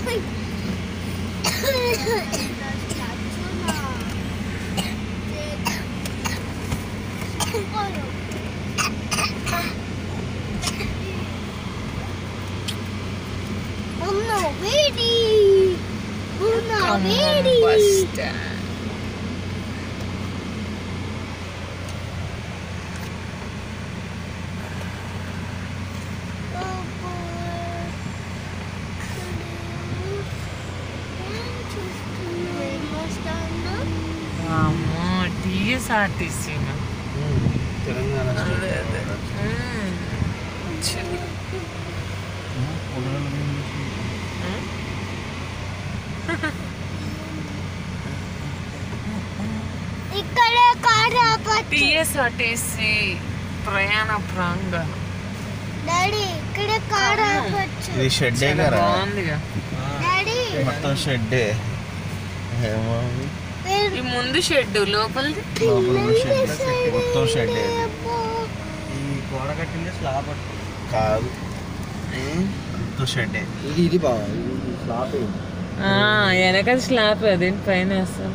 ఉన్న వేడి ఉన్న వేడి బస్ స్టాండ్ అమ్మో టీఎస్ఆర్టీసీ తెలంగాణ అదే అదే మ్మ్. చూడు. మ్మ్. ఇక్కడ కారు ఆపచ్చు టీఎస్ఆర్టీసీ ప్రయాణ ప్రాంగణం డాడీ ఇక్కడ కారు ఆపచ్చు ఇది షెడ్ చాలా కదా బాగుందిగా డాడీ మొత్తం షెడ్డే ఏమో ఈ ముందు షెడ్ లోపలిది లోపల షెడ్ మొత్తం షెడ్డే ఈ గోడ కట్టింది స్లాబ్ కాదు మొత్తం షెడ్డే ఇది ఇది బాగా ఇది స్లాబ్ ఆ, వెనక స్లాబ్ అదేంటి పైన వేస్తాను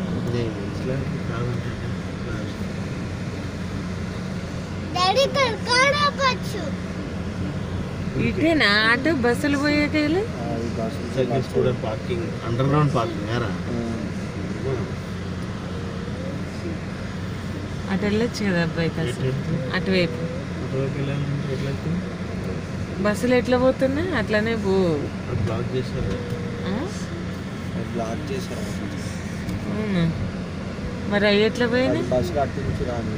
డాడీ ఇక్కడ కారు ఆపచ్చు ఇటేనా అటు బస్సులు పోయేకెళ్ళి ఈ bus second student parking underground parking ఏరా అటు వెళ్ళొచ్చు కదా అబ్బాయి కాస్త అటువైపు బస్సులు ఎట్లా పోతున్నాయి అట్లానే పో బ్లాక్ చేశారు ఆ? బ్లాక్ చేశారు అవునా మరి అవి ఎట్లా పోయినాయి బస్ కట్టి నుంచి రాని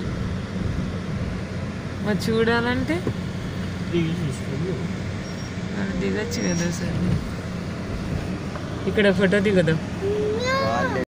మరి చూడాలంటే ఆ, దిగొచ్చు కదా సార్ ఇక్కడ ఫోటో దిగదు నా